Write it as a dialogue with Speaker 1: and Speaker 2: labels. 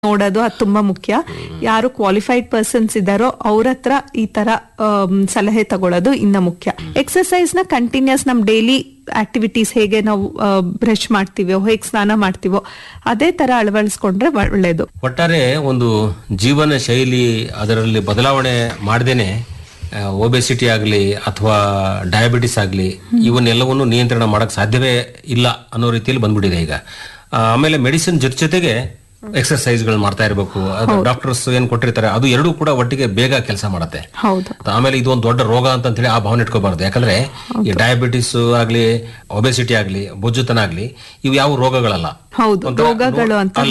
Speaker 1: ನೋಡೋದು ಅದು ತುಂಬಾ ಮುಖ್ಯ ಯಾರು ಕ್ವಾಲಿಫೈಡ್ ಪರ್ಸನ್ಸ್ ಇದ್ದಾರೋ ಅವ್ರ ಹತ್ರ ಈ ತರ ಆಮ್, ಸಲಹೆ ತಗೊಳ್ಳೋದು ಇನ್ನ ಮುಖ್ಯ ಎಕ್ಸರ್ಸೈಸ್ ನ ಕಂಟಿನ್ಯೂಸ್ ನಮ್ ಡೈಲಿ ಆಕ್ಟಿವಿಟೀಸ್ ಹೇಗೆ ನಾವು ಬ್ರಷ್ ಮಾಡ್ತೀವೋ ಹೇಗೆ ಸ್ನಾನ ಮಾಡ್ತೀವೋ ಅದೇ ತರ ಅಳವಡಿಸ್ಕೊಂಡ್ರೆ ಒಳ್ಳೇದು
Speaker 2: ಒಟ್ಟಾರೆ ಒಂದು ಜೀವನ ಶೈಲಿ ಅದರಲ್ಲಿ ಬದಲಾವಣೆ ಮಾಡದೇನೆ ಒಬೆಸಿಟಿ ಆಗಲಿ ಅಥವಾ ಡಯಾಬಿಟಿಸ್ ಆಗಲಿ ಇವನ್ನೆಲ್ಲವನ್ನು ನಿಯಂತ್ರಣ ಮಾಡಕ್ ಸಾಧ್ಯವೇ ಇಲ್ಲ ಅನ್ನೋ ರೀತಿಯಲ್ಲಿ ಬಂದ್ಬಿಟ್ಟಿದೆ ಈಗ ಆ, ಆಮೇಲೆ ಮೆಡಿಸಿನ್ ಜೊತೆ ಜೊತೆಗೆ ಎಕ್ಸರ್ಸೈಸ್ಗಳು ಮಾಡ್ತಾ ಇರಬೇಕು ಅದು ಡಾಕ್ಟರ್ಸ್ ಏನ್ ಕೊಟ್ಟಿರ್ತಾರೆ ಅದು ಎರಡೂ ಕೂಡ ಒಟ್ಟಿಗೆ ಬೇಗ ಕೆಲಸ ಮಾಡುತ್ತೆ
Speaker 1: ಹೌದು
Speaker 2: ಆಮೇಲೆ ಇದು ಒಂದು ದೊಡ್ಡ ರೋಗ ಅಂತ ಹೇಳಿ ಆ ಭಾವನೆ ಇಟ್ಕೋಬಾರ್ದು ಯಾಕಂದ್ರೆ ಈ ಡಯಾಬಿಟಿಸ್ ಆಗ್ಲಿ ಒಬೆಸಿಟಿ ಆಗ್ಲಿ ಬೊಜ್ಜುತನ ಆಗ್ಲಿ ಇವು ಯಾವ ರೋಗಗಳಲ್ಲ
Speaker 1: ಹೌದು
Speaker 2: ಒಂಥರ
Speaker 1: ರೋಗಗಳು ಅಂತ
Speaker 2: ಅಲ್ಲ